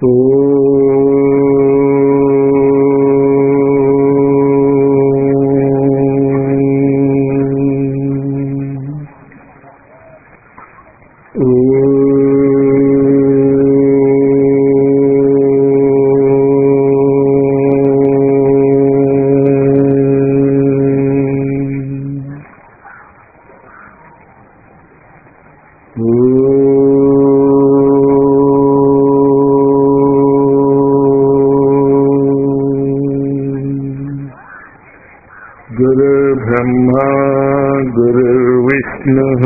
गुरुर्ब्रह्मा गुरुर्विष्णुः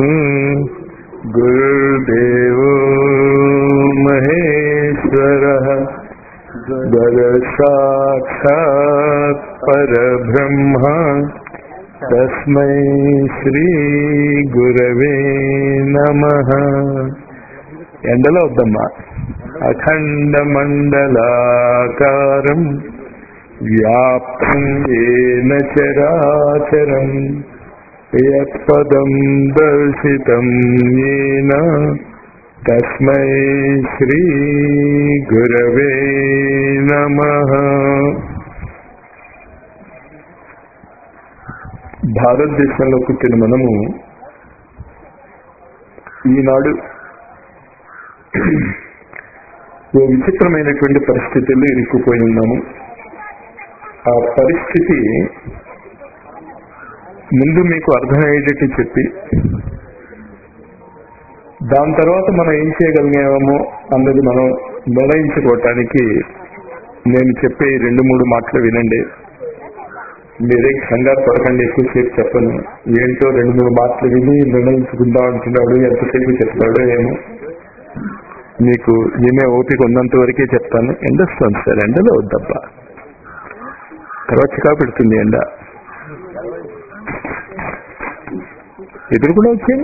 गुरुर्देवो महेश्वरः गुरुसाक्षात् परब्रह्म तस्मै శ్రీగురవే నమ ఎండలో వద్దమ్మా అఖండమండలాకారం వ్యాప్తం ఏన చరాచరం యత్పదం దర్శితం ఏన తస్మై శ్రీ గురవే నమ భారతదేశంలో పుట్టిన మనము ఈనాడు ఓ విచిత్రమైనటువంటి పరిస్థితుల్లో ఇరుక్కుపోయి ఉన్నాము ఆ పరిస్థితి ముందు మీకు అర్థమయ్యేటట్టు చెప్పి దాని తర్వాత మనం ఏం చేయగలిగామో అన్నది మనం నిర్ణయించుకోవటానికి నేను చెప్పే ఈ రెండు మూడు మాటలు వినండి మీరే కంగారు పడకండి ఎక్కువసేపు చెప్పను ఏంటో రెండు మూడు మాటలు విని నిర్ణయించుకుందాం అంటున్నాడు ఎంతసేపు చెప్తాడో ఏమో మీకు వినే ఓపిక ఉన్నంత వరకే చెప్తాను ఎండొస్తుంది సార్ ఎండలో వద్దబ్బా తర్వాత చికా పెడుతుంది ఎండ ఎదురు కూడా వచ్చాయి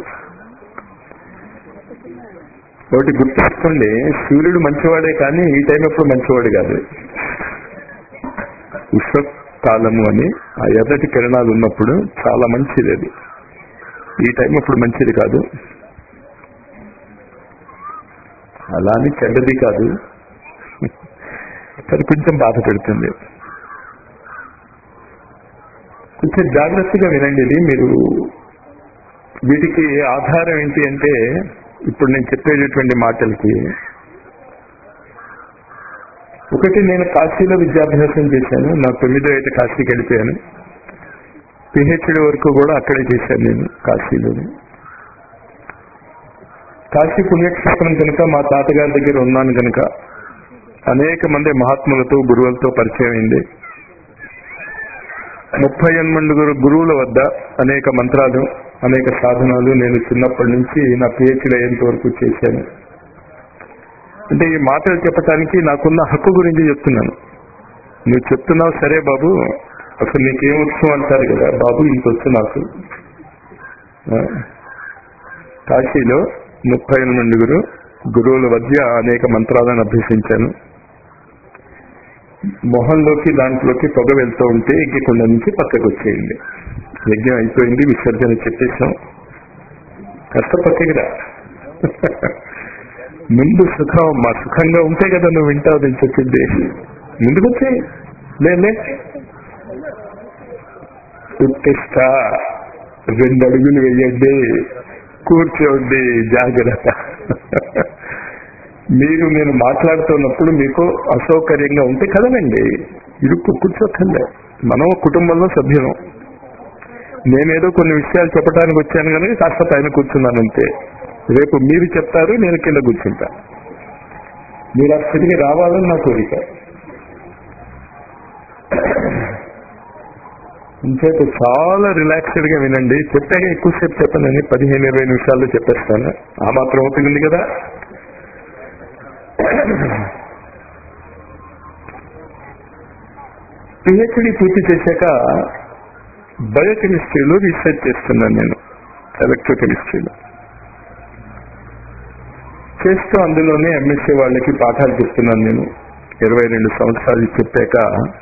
ఒకటి గుర్తుంచుకోండి సూర్యుడు మంచివాడే కానీ ఈ టైం ఎప్పుడు మంచివాడు కాదు కాలము అని ఆ ఎర్రటి కిరణాలు ఉన్నప్పుడు చాలా మంచిది అది ఈ టైం అప్పుడు మంచిది కాదు అలా అని చెడ్డది కాదు అది కొంచెం బాధ పెడుతుంది కొంచెం జాగ్రత్తగా వినండి ఇది మీరు వీటికి ఆధారం ఏంటి అంటే ఇప్పుడు నేను చెప్పేటటువంటి మాటలకి ఒకటి నేను కాశీలో విద్యాభ్యాసం చేశాను నా తొమ్మిదో ఏట కాశీకి వెళ్ళిపోయాను పిహెచ్డి వరకు కూడా అక్కడే చేశాను నేను కాశీలోని కాశీ పుణ్యక్షేత్రం కనుక మా తాతగారి దగ్గర ఉన్నాను కనుక అనేక మంది మహాత్ములతో గురువులతో పరిచయం అయింది ముప్పై ఎనిమిది గురువుల వద్ద అనేక మంత్రాలు అనేక సాధనాలు నేను చిన్నప్పటి నుంచి నా పిహెచ్డి అయ్యేంత వరకు చేశాను అంటే ఈ మాటలు చెప్పటానికి నాకున్న హక్కు గురించి చెప్తున్నాను నువ్వు చెప్తున్నావు సరే బాబు అసలు నీకేమొచ్చు అంటారు కదా బాబు ఇంత వచ్చు నాకు కాశీలో ముప్పై ఎనిమిదిగురు గురువుల మధ్య అనేక మంత్రాలను అభ్యసించాను మొహంలోకి దాంట్లోకి పొగ వెళ్తూ ఉంటే ఎగ్గికొండ నుంచి పక్కకు వచ్చేయండి యజ్ఞం అయిపోయింది విసర్జన చెప్పేశాం కష్ట పక్కకిరా ముందు సుఖం మా సుఖంగా ఉంటే కదా నువ్వు వింటావు నేను చెప్పింది ముందుకు వచ్చాయి లే ఉత్తిష్ట రెండు అడుగులు వేయండి కూర్చోండి జాగ్రత్త మీరు నేను మాట్లాడుతున్నప్పుడు మీకు అసౌకర్యంగా ఉంటే కదనండి ఇరుక్కు కూర్చోకండి మనం కుటుంబంలో సభ్యులం నేనేదో కొన్ని విషయాలు చెప్పడానికి వచ్చాను కనుక కాస్త పైన కూర్చున్నాను అంతే రేపు మీరు చెప్తారు నేను కింద కూర్చుంటా మీరు ఆ స్థితికి రావాలని నా కోరిక ఇంచేత చాలా రిలాక్స్డ్ గా వినండి చెప్పాక ఎక్కువసేపు చెప్పనని పదిహేను ఇరవై నిమిషాల్లో చెప్పేస్తాను ఆ మాత్రం అవుతుంది కదా పిహెచ్డి పూర్తి చేశాక బయోకెమిస్ట్రీలో రీసెర్చ్ చేస్తున్నాను నేను ఎలక్ట్రోకెమిస్ట్రీలో చేస్తూ అందులోనే ఎంఎస్సీ వాళ్ళకి పాఠాలు చెప్తున్నాను నేను ఇరవై రెండు సంవత్సరాలు చెప్పాక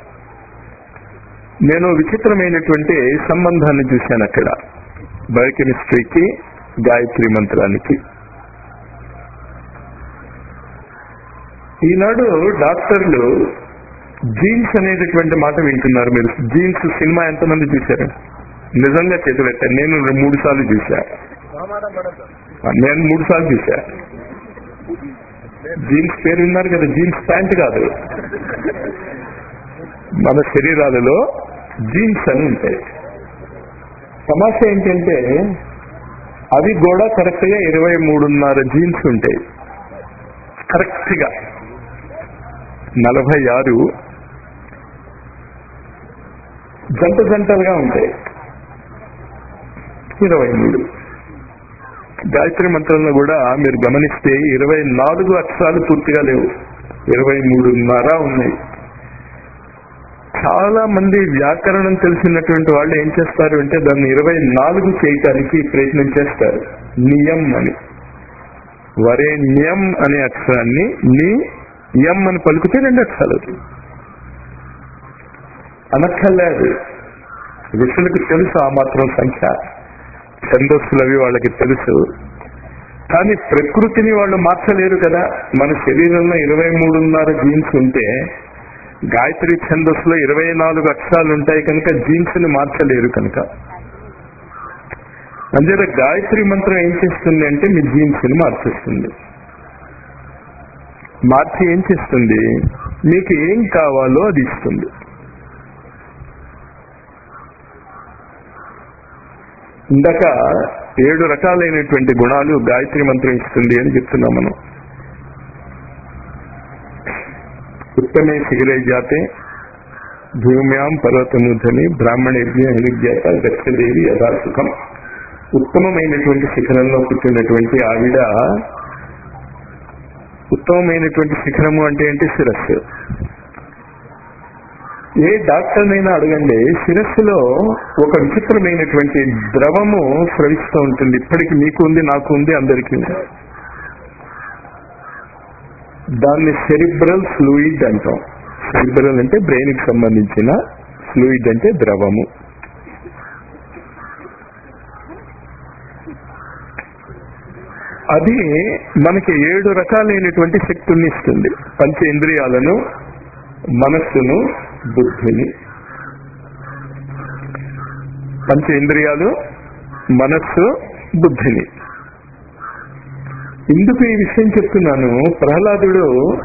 నేను విచిత్రమైనటువంటి సంబంధాన్ని చూశాను అక్కడ బయోకెమిస్ట్రీకి గాయత్రి మంత్రానికి ఈనాడు డాక్టర్లు జీన్స్ అనేటటువంటి మాట వింటున్నారు మీరు జీన్స్ సినిమా ఎంతమంది చూశారు నిజంగా చేతులెట్టాను నేను మూడు సార్లు చూసా నేను మూడు సార్లు చూసా జీన్స్ పేరు విన్నారు కదా జీన్స్ ప్యాంట్ కాదు మన శరీరాలలో జీన్స్ అని ఉంటాయి సమస్య ఏంటంటే అవి కూడా కరెక్ట్ గా ఇరవై మూడున్నర జీన్స్ ఉంటాయి కరెక్ట్ గా నలభై ఆరు జంట జంటలుగా ఉంటాయి ఇరవై మూడు గాయత్రి మంత్రంలో కూడా మీరు గమనిస్తే ఇరవై నాలుగు అక్షరాలు పూర్తిగా లేవు ఇరవై మూడున్నర ఉన్నాయి చాలా మంది వ్యాకరణం తెలిసినటువంటి వాళ్ళు ఏం చేస్తారు అంటే దాన్ని ఇరవై నాలుగు చేయటానికి ప్రయత్నం చేస్తారు నియం అని వరే నియం అనే అక్షరాన్ని ని యం అని పలుకుతే రెండు అక్షరాలు అవుతాయి. అనక్కర్లేదు ఋషులకు తెలుసు ఆ మాత్రం సంఖ్య ఛందస్సులు అవి వాళ్ళకి తెలుసు కానీ ప్రకృతిని వాళ్ళు మార్చలేరు కదా మన శరీరంలో ఇరవై మూడున్నర జీన్స్ ఉంటే గాయత్రి ఛందస్సులో ఇరవై నాలుగు అక్షరాలు ఉంటాయి కనుక జీన్స్ ని మార్చలేరు కనుక అంచేత గాయత్రి మంత్రం ఏం చేస్తుంది అంటే మీ జీన్స్ ని మార్చేస్తుంది మార్చి ఏం చేస్తుంది మీకు ఏం కావాలో అది ఇస్తుంది ఇందాక ఏడు రకాలైనటువంటి గుణాలు గాయత్రి మంత్రం ఇస్తుంది అని చెప్తున్నాం మనం ఉత్తమే శిఖరే జాతే భూమ్యాం పర్వతమూర్ధని బ్రాహ్మణేభ్య హరిజ్ఞాత దక్షదేవి యథాసుఖం ఉత్తమమైనటువంటి శిఖరంలో పుట్టినటువంటి ఆవిడ ఉత్తమమైనటువంటి శిఖరము అంటే ఏంటి శిరస్సు ఏ డాక్టర్నైనా అడగండి శిరస్సులో ఒక విచిత్రమైనటువంటి ద్రవము స్రవిస్తూ ఉంటుంది ఇప్పటికి మీకు ఉంది నాకు ఉంది అందరికీ ఉంది. దాన్ని సెరిబ్రల్ ఫ్లూయిడ్ అంటాం సెరిబ్రల్ అంటే బ్రెయిన్ కి సంబంధించిన ఫ్లూయిడ్ అంటే ద్రవము అది మనకి ఏడు రకాలైనటువంటి శక్తుల్ని ఇస్తుంది పంచేంద్రియాలను మనస్సును బుద్ధిని పంచేంద్రియాలు మనస్సు బుద్ధిని ఇందుకు ఈ విషయం చెప్తున్నాను ప్రహ్లాదుడు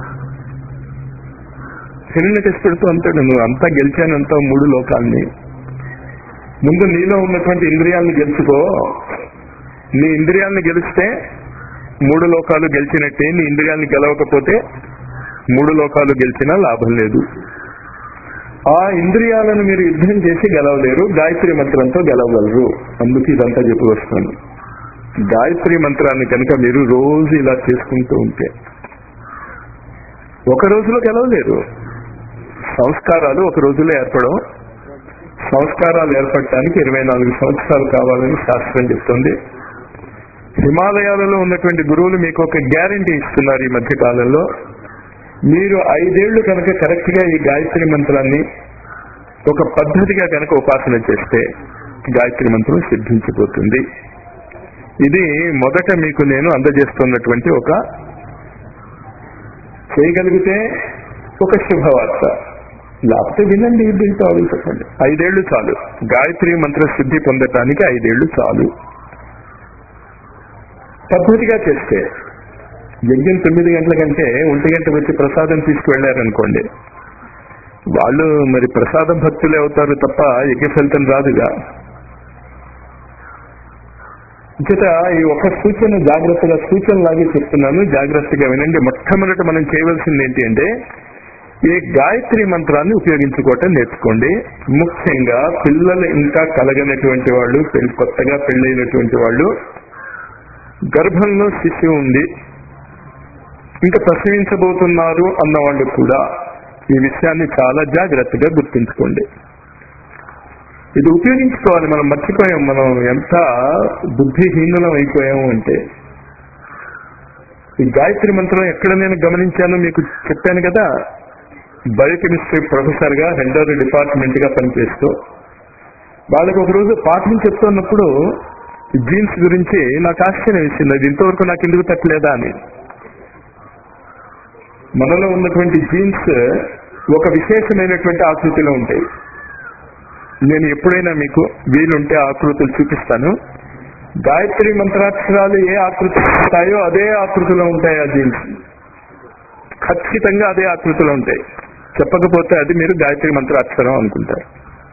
హిరణ్యకృష్ణుడితో అంటాడు నువ్వు అంతా గెలిచానంటావు మూడు లోకాల్ని ముందు నీలో ఉన్నటువంటి ఇంద్రియాలను గెలుచుకో నీ ఇంద్రియాలను గెలిస్తే మూడు లోకాలు గెలిచినట్టే నీ ఇంద్రియాలను గెలవకపోతే మూడు లోకాలు గెలిచినా లాభం లేదు ఆ ఇంద్రియాలను మీరు యుద్ధం చేసి గెలవలేరు గాయత్రి మంత్రంతో గెలవగలరు అందుకు ఇదంతా చెప్పి వస్తాను గాయత్రి మంత్రాన్ని కనుక మీరు రోజు ఇలా చేసుకుంటూ ఉంటే ఒక రోజులో గెలవలేరు సంస్కారాలు ఒక రోజులో ఏర్పడం సంస్కారాలు ఏర్పడటానికి ఇరవై నాలుగు సంవత్సరాలు కావాలని శాస్త్రం చెప్తుంది హిమాలయాలలో ఉన్నటువంటి గురువులు మీకు ఒక గ్యారంటీ ఇస్తున్నారు ఈ మధ్య కాలంలో మీరు ఐదేళ్లు కనుక కరెక్ట్ గా ఈ గాయత్రి మంత్రాన్ని ఒక పద్ధతిగా కనుక ఉపాసన చేస్తే గాయత్రి మంత్రం సిద్ధించిపోతుంది ఇది మొదట మీకు నేను అందజేస్తున్నటువంటి ఒక చేయగలిగితే ఒక శుభవార్త లేకపోతే వినండి దీంతో ఆలోచించండి ఐదేళ్లు చాలు గాయత్రి మంత్ర సిద్ధి పొందటానికి ఐదేళ్లు చాలు పద్ధతిగా చేస్తే యజ్ఞం తొమ్మిది గంటల కంటే ఒంటి గంట వచ్చి ప్రసాదం తీసుకువెళ్లారనుకోండి వాళ్ళు మరి ప్రసాదం భక్తులే అవుతారు తప్ప యజ్ఞ ఫలితం రాదుగా చేత ఈ ఒక సూచన జాగ్రత్తగా సూచన లాగే చెప్తున్నాను జాగ్రత్తగా వినండి మొట్టమొదట మనం చేయవలసింది ఏంటి అంటే ఈ గాయత్రి మంత్రాన్ని ఉపయోగించుకోవటం నేర్చుకోండి ముఖ్యంగా పిల్లలు ఇంకా కలగనటువంటి వాళ్ళు పెళ్లి కొత్తగా పెళ్ళైనటువంటి వాళ్ళు గర్భంలో శిశువు ఉంది ఇంకా ప్రసవించబోతున్నారు అన్న వాళ్ళు కూడా ఈ విషయాన్ని చాలా జాగ్రత్తగా గుర్తుంచుకోండి ఇది ఉపయోగించుకోవాలి మనం మర్చిపోయాం మనం ఎంత బుద్ధిహీనులం అయిపోయాము అంటే ఈ గాయత్రి మంత్రం ఎక్కడ నేను గమనించానో మీకు చెప్పాను కదా బయోకెమిస్ట్రీ ప్రొఫెసర్ గా రెండవ డిపార్ట్మెంట్ గా పనిచేస్తూ వాళ్ళకి ఒక రోజు పాఠం చెప్తున్నప్పుడు జీన్స్ గురించి నాకు ఆశ్చర్యం వేసింది అది ఇంతవరకు నాకు ఎందుకు తట్టలేదా అని మనలో ఉన్నటువంటి జీన్స్ ఒక విశేషమైనటువంటి ఆకృతిలో ఉంటాయి నేను ఎప్పుడైనా మీకు వీలుంటే ఆకృతులు చూపిస్తాను గాయత్రి మంత్రాక్షరాలు ఏ ఆకృతిలో ఉంటాయో అదే ఆకృతిలో ఉంటాయి ఆ జీన్స్ ఖచ్చితంగా అదే ఆకృతిలో ఉంటాయి చెప్పకపోతే అది మీరు గాయత్రి మంత్రాక్షరం అనుకుంటారు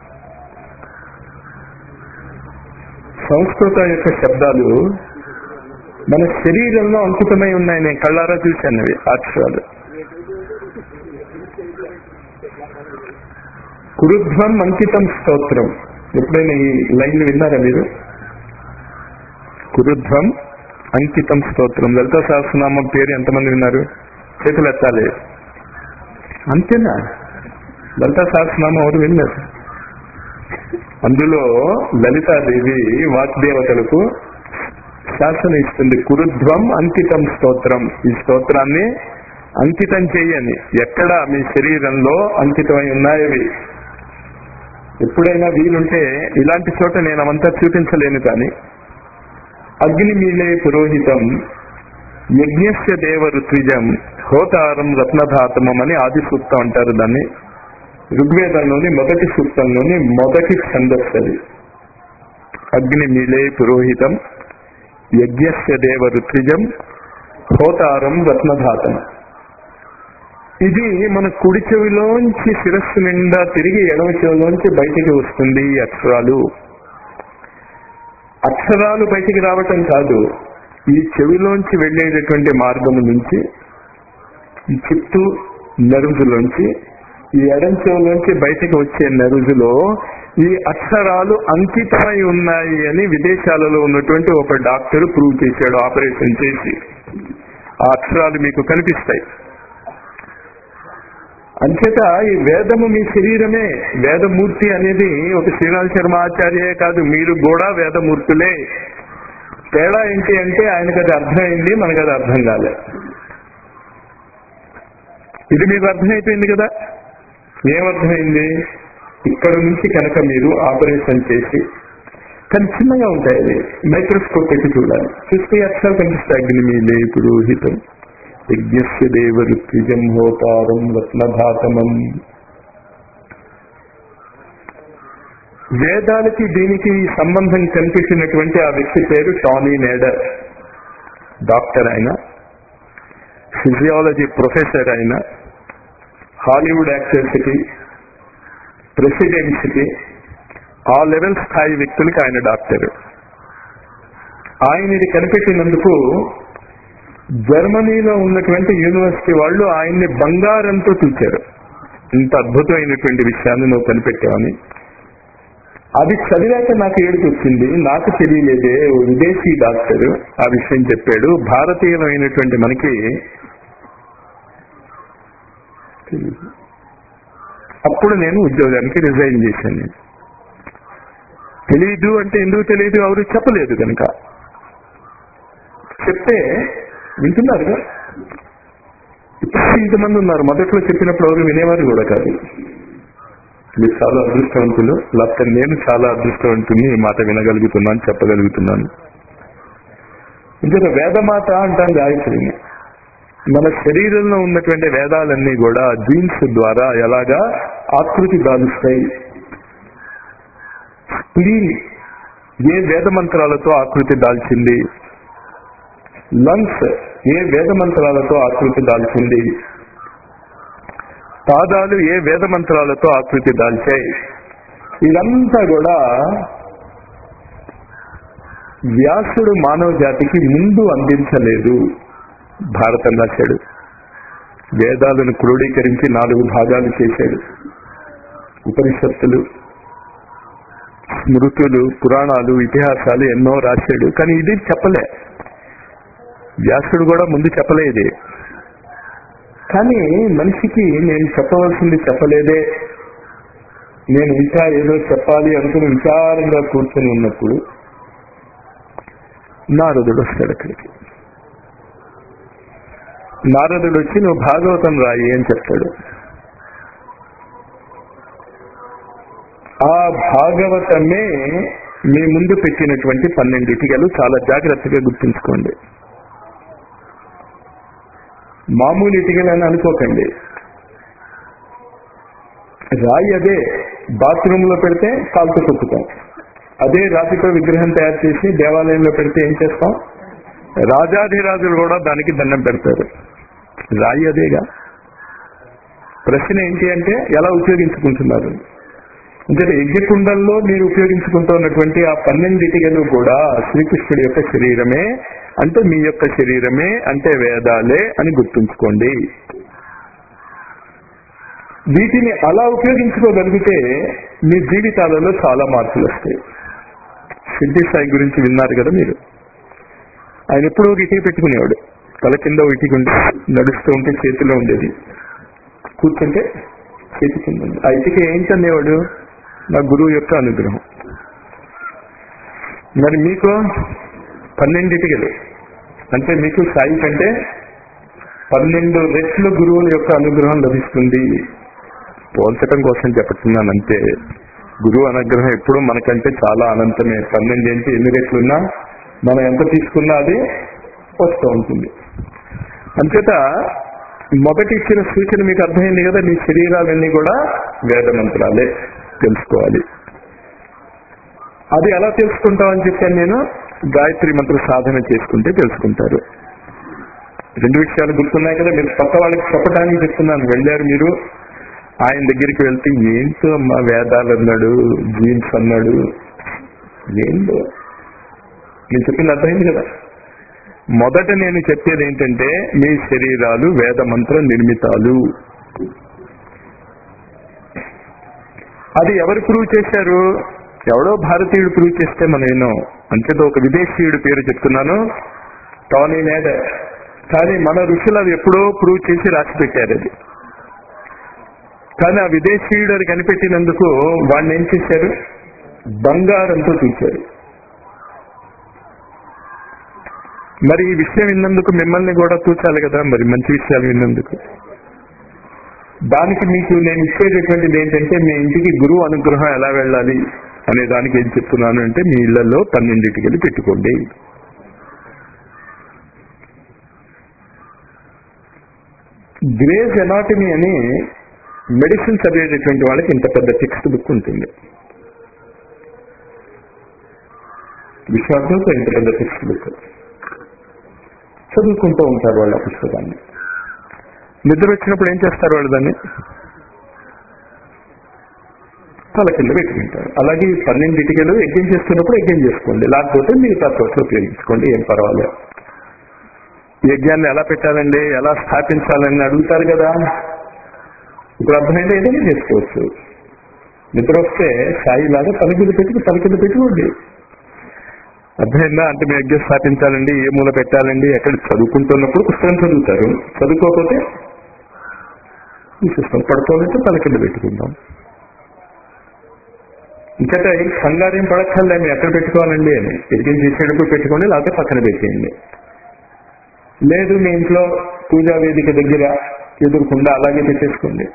సంస్కృతం యొక్క శబ్దాలు మన శరీరంలో అంకితమై ఉన్నాయి నేను కళ్ళారా చూశాను అవి అక్షరాలు కురుధ్వం అంకితం స్తోత్రం ఎప్పుడైనా ఈ లైన్ విన్నారా మీరు కురుధ్వం అంకితం స్తోత్రం లలిత సహస్రనామం పేరు ఎంతమంది విన్నారు చేతులు ఎత్తాలి అంతేనా లలిత సహస్రనామం ఎవరు విన్నారు అందులో లలితాదేవి వాగ్దేవతలకు శాసనం ఇస్తుంది కురుధ్వం అంకితం స్తోత్రం ఈ స్తోత్రాన్ని అంకితం చేయని ఎక్కడ మీ శరీరంలో అంకితమై ఉన్నాయవి ఎప్పుడైనా వీలుంటే ఇలాంటి చోట నేను అవంతా చూపించలేను కానీ అగ్నిమీలే పురోహితం యజ్ఞస్య దేవ ఋత్విజం హోతారం రత్నధాతమం అని ఆది సూక్తం అంటారు దాన్ని ఋగ్వేదంలోని మొదటి సూక్తంలోని మొదటి ఛందస్సు అది అగ్నిమీలే పురోహితం యజ్ఞస్య దేవ ఋత్విజం హోతారం రత్నధాతం ఇది మన కుడి చెవిలోంచి శిరస్సు నిండా తిరిగి ఎడమ చెవిలోంచి బయటికి వస్తుంది ఈ అక్షరాలు అక్షరాలు బయటికి రావటం కాదు ఈ చెవిలోంచి వెళ్ళేటటువంటి మార్గము నుంచి ఈ చుట్టూ నరుజులోంచి ఈ ఎడం చెవులోంచి బయటికి వచ్చే నరుజులో ఈ అక్షరాలు అంకితమై ఉన్నాయి అని విదేశాలలో ఉన్నటువంటి ఒక డాక్టర్ ప్రూవ్ చేశాడు ఆపరేషన్ చేసి ఆ అక్షరాలు మీకు కనిపిస్తాయి అంచేత ఈ వేదము మీ శరీరమే వేదమూర్తి అనేది ఒక శ్రీరామ్ శర్మ ఆచార్యే కాదు మీరు కూడా వేదమూర్తులే తేడా ఏంటి అంటే ఆయనకు అది అర్థమైంది మనకు అది అర్థం కాలే ఇది మీకు అర్థమైపోయింది కదా ఏమర్థమైంది ఇక్కడ నుంచి కనుక మీరు ఆపరేషన్ చేసి కానీ చిన్నగా ఉంటాయి అది మైక్రోస్కోప్ పెట్టి చూడాలి చూస్తే అక్షరాలు కనిపిస్తాయి అగ్నిమీలే పురోహితం యజ్ఞస్య దేవ ఋత్విజం హోతారం రత్నధాతమం వేదాలకి దీనికి సంబంధం కనిపించినటువంటి ఆ వ్యక్తి పేరు టానీ నేడర్ డాక్టర్ ఆయన ఫిజియాలజీ ప్రొఫెసర్ ఆయన హాలీవుడ్ యాక్టర్స్కి ప్రెసిడెంట్స్కి ఆ లెవెల్ స్థాయి వ్యక్తులకి ఆయన డాక్టర్ ఆయన ఇది కనిపెట్టినందుకు జర్మనీలో ఉన్నటువంటి యూనివర్సిటీ వాళ్ళు ఆయన్ని బంగారంతో చూచారు ఇంత అద్భుతమైనటువంటి విషయాన్ని నువ్వు కనిపెట్టావని అది చదివాక నాకు ఏడుపు వచ్చింది నాకు తెలియలేదే ఓ విదేశీ డాక్టర్ ఆ విషయం చెప్పాడు భారతీయులమైనటువంటి మనకి తెలీదు. అప్పుడు నేను ఉద్యోగానికి రిజైన్ చేశాను నేను తెలీదు అంటే ఎందుకు తెలియదు ఎవరు చెప్పలేదు కనుక చెప్తే వింటున్నారుగా ఇప్పుడు ఇంతమంది ఉన్నారు మొదట్లో చెప్పినప్పుడు ఎవరు వినేవారు కూడా కాదు మీరు చాలా అదృష్టవంతులు లేకపోతే నేను చాలా అదృష్టవంతుని ఈ మాట వినగలుగుతున్నాను చెప్పగలుగుతున్నాను ఇంకా వేదమాత అంటాం గాయత్రిని మన శరీరంలో ఉన్నటువంటి వేదాలన్నీ కూడా జీన్స్ ద్వారా ఎలాగా ఆకృతి దాలుస్తాయి స్ప్లీన్ ఏ వేద మంత్రాలతో ఆకృతి దాల్చింది లంగ్స్ ఏ వేద మంత్రాలతో ఆకృతి దాల్చింది పాదాలు ఏ వేద మంత్రాలతో ఆకృతి దాల్చాయి ఇదంతా కూడా వ్యాసుడు మానవ జాతికి ముందు అందించలేదు భారతం రాశాడు వేదాలను క్రోడీకరించి నాలుగు భాగాలు చేశాడు ఉపనిషత్తులు స్మృతులు పురాణాలు ఇతిహాసాలు ఎన్నో రాశాడు కానీ ఇది చెప్పలే వ్యాసుడు కూడా ముందు చెప్పలే ఇది కానీ మనిషికి నేను చెప్పవలసింది చెప్పలేదే నేను ఇంకా ఏదో చెప్పాలి అనుకుని విచారంగా కూర్చొని ఉన్నప్పుడు నారదుడు వస్తాడు అక్కడికి నారదుడు వచ్చి నువ్వు భాగవతం రాయి అని చెప్తాడు ఆ భాగవతమే మీ ముందు పెట్టినటువంటి పన్నెండు ఇటికలు చాలా జాగ్రత్తగా గుర్తుంచుకోండి మామూలు ఇటుకలని అనుకోకండి రాయి అదే బాత్రూమ్ లో పెడితే కాలుతో కొట్టుతాం అదే రాతితో విగ్రహం తయారు చేసి దేవాలయంలో పెడితే ఏం చేస్తాం రాజాధిరాజులు కూడా దానికి దండం పెడతారు రాయి అదేగా ప్రశ్న ఏంటి అంటే ఎలా ఉపయోగించుకుంటున్నారు అంటే యజ్ఞకుండంలో మీరు ఉపయోగించుకుంటున్నటువంటి ఆ పన్నెండిటికలు కూడా శ్రీకృష్ణుడి యొక్క శరీరమే అంటే మీ యొక్క శరీరమే అంటే వేదాలే అని గుర్తుంచుకోండి వీటిని అలా ఉపయోగించుకోగలిగితే మీ జీవితాలలో చాలా మార్పులు వస్తాయి సిద్ధి సాయి గురించి విన్నారు కదా మీరు ఆయన ఎప్పుడో ఒక ఇటుక పెట్టుకునేవాడు తల కింద ఒక ఇటుక ఉండి నడుస్తూ ఉంటే చేతిలో ఉండేది కూర్చుంటే చేతి కింద ఉంది ఆ ఇటుక ఏంటనేవాడు నా గురువు యొక్క అనుగ్రహం మరి మీకు పన్నెండిటికలు అంటే మీకు సాయి కంటే పన్నెండు రెట్లు గురువుల యొక్క అనుగ్రహం లభిస్తుంది పోల్చటం కోసం చెప్తున్నాను అంతే గురువు అనుగ్రహం ఎప్పుడు మనకంటే చాలా అనంతమే పన్నెండు ఏంటి ఎన్ని రెట్లున్నా మనం ఎంత తీసుకున్నా అది వస్తూ ఉంటుంది అంచేత మొదటి ఇచ్చిన సూచన మీకు అర్థమైంది కదా మీ శరీరాలన్నీ కూడా వేద మంత్రాలే తెలుసుకోవాలి అది ఎలా తెలుసుకుంటామని చెప్పాను నేను గాయత్రి మంత్ర సాధన చేసుకుంటే తెలుసుకుంటారు రెండు విషయాలు గుర్తున్నాయి కదా మీరు కొత్త వాళ్ళకి చెప్పడానికి చెప్తున్నాను వెళ్ళారు మీరు ఆయన దగ్గరికి వెళ్తే ఏంటో అమ్మా వేదాలు అన్నాడు జీన్స్ అన్నాడు ఏందో నేను చెప్పింది అర్థమైంది కదా మొదట నేను చెప్పేది ఏంటంటే మీ శరీరాలు వేద మంత్ర నిర్మితాలు అది ఎవరు ప్రూవ్ చేశారు ఎవడో భారతీయుడు ప్రూవ్ చేస్తే మనం ఎన్నో అంతేతో ఒక విదేశీయుడు పేరు చెప్తున్నాను టానీ నేడర్ కానీ మన ఋషులు అది ఎప్పుడో ప్రూవ్ చేసి రాసి పెట్టారు అది కానీ ఆ విదేశీయుడు అది కనిపెట్టినందుకు వాడిని ఏం చేశారు బంగారంతో చూశారు మరి ఈ విషయం విన్నందుకు మిమ్మల్ని కూడా చూచాలి కదా మరి మంచి విషయాలు విన్నందుకు దానికి మీకు నేను ఇచ్చేటటువంటిది ఏంటంటే మీ ఇంటికి గురువు అనుగ్రహం ఎలా వెళ్ళాలి అనే దానికి ఏం చెప్తున్నాను అంటే మీ ఇళ్లలో పన్నెండింటికి పెట్టుకోండి గ్రేజ్ ఎనాటమీ అని మెడిసిన్ చదివేటటువంటి వాళ్ళకి ఇంత పెద్ద టెక్స్ట్ బుక్ ఉంటుంది విశ్వాసంతో ఇంత పెద్ద టెక్స్ట్ బుక్ చదువుకుంటూ ఉంటారు వాళ్ళ పుస్తకాన్ని నిద్ర వచ్చినప్పుడు ఏం చేస్తారు వాళ్ళు దాన్ని తల కింద పెట్టుకుంటారు అలాగే ఈ పన్నెండు ఇటుకలు యజ్ఞం చేస్తున్నప్పుడు యజ్ఞం చేసుకోండి లేకపోతే మిగతా చోట్ల ఉపయోగించుకోండి ఏం పర్వాలేదు యజ్ఞాన్ని ఎలా పెట్టాలండి ఎలా స్థాపించాలని అడుగుతారు కదా ఇప్పుడు అర్థమైతే ఏదైనా చేసుకోవచ్చు నిద్ర వస్తే సాయి లాగా తల కింద పెట్టుకు తల కింద పెట్టుకోండి అర్థమైందా అంటే మీ యజ్ఞం స్థాపించాలండి ఏ మూల పెట్టాలండి ఎక్కడ చదువుకుంటున్నప్పుడు పుస్తకం చదువుతారు చదువుకోకపోతే చూపిస్తాం పడుకోవాలంటే తల కింద పెట్టుకుందాం ఇంకట కంగారేం పడక్కర్లే మీరు ఎక్కడ పెట్టుకోవాలండి అని యజ్ఞం చేసేటప్పుడు పెట్టుకోండి లేకపోతే పక్కన పెట్టేయండి లేదు మీ ఇంట్లో పూజా వేదిక దగ్గర ఎదురుకుండా అలాగే పెట్టేసుకోండి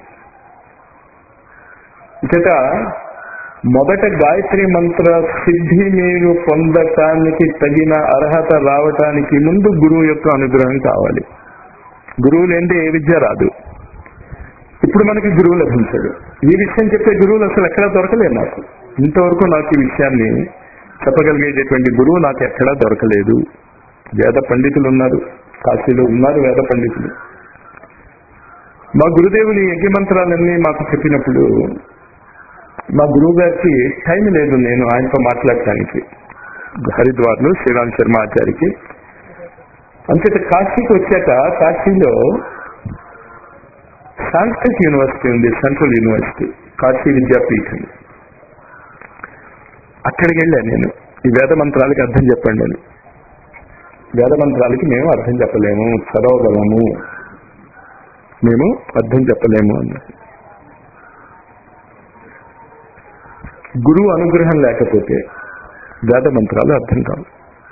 ఇకట మొదట గాయత్రి మంత్ర సిద్ధి మీరు పొందటానికి తగిన అర్హత రావటానికి ముందు గురువు యొక్క అనుగ్రహం కావాలి గురువు లేనిదే ఏ విద్య రాదు ఇప్పుడు మనకి గురువు లభించాడు ఈ విషయం చెప్పే గురువులు అసలు ఎక్కడా దొరకలేదు నాకు ఇంతవరకు నాకు ఈ విషయాన్ని చెప్పగలిగేటటువంటి గురువు నాకు ఎక్కడా దొరకలేదు వేద పండితులు ఉన్నారు కాశీలో ఉన్నారు వేద పండితులు మా గురుదేవుని యజ్ఞ మంత్రాలన్నీ మాకు చెప్పినప్పుడు మా గురువు గారికి టైం లేదు నేను ఆయనతో మాట్లాడటానికి హరిద్వార్లో శ్రీరామ్ శర్మ ఆచార్యకి అంతేత కాశీకి వచ్చాక కాశీలో సాంస్క్రిట్ యూనివర్సిటీ ఉంది సెంట్రల్ యూనివర్సిటీ కాశీ విద్యాపీఠం అక్కడికి వెళ్ళాను నేను ఈ వేద మంత్రాలకి అర్థం చెప్పండి అని వేద మంత్రాలకి మేము అర్థం చెప్పలేము చదవగలము మేము అర్థం చెప్పలేము అన్నారు గురువు అనుగ్రహం లేకపోతే వేద మంత్రాలు అర్థం కావు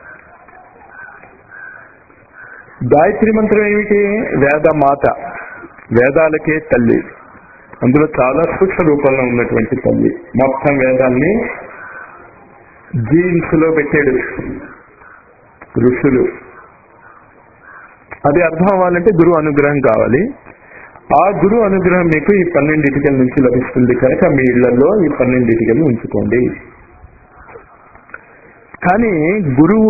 గాయత్రి మంత్రం ఏమిటి వేద మాత వేదాలకే తల్లి అందులో చాలా సూక్ష్మ రూపంలో ఉన్నటువంటి తల్లి మొత్తం వేదాల్ని జీన్స్ లో పెట్టాడు ఋషులు అది అర్థం అవ్వాలంటే గురువు అనుగ్రహం కావాలి ఆ గురువు అనుగ్రహం మీకు ఈ పన్నెండు ఇటుకల నుంచి లభిస్తుంది కనుక మీ ఇళ్లలో ఈ పన్నెండు ఇటుకలు ఉంచుకోండి కానీ గురువు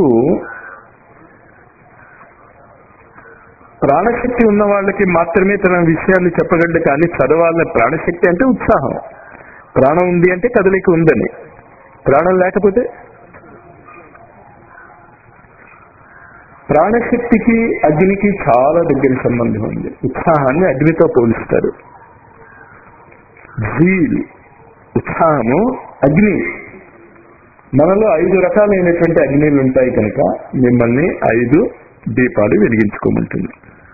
ప్రాణశక్తి ఉన్న వాళ్ళకి మాత్రమే తన విషయాన్ని చెప్పగలడు కానీ చదవాల ప్రాణశక్తి అంటే ఉత్సాహం ప్రాణం ఉంది అంటే కదలిక ఉందని ప్రాణం లేకపోతే ప్రాణశక్తికి అగ్నికి చాలా దగ్గర సంబంధం ఉంది ఉత్సాహాన్ని అగ్నితో పోలిస్తారు జీల్ ఉత్సాహము అగ్ని మనలో ఐదు రకాలైనటువంటి అగ్నిలు ఉంటాయి కనుక మిమ్మల్ని ఐదు దీపాలు వెలిగించుకోమంటుంది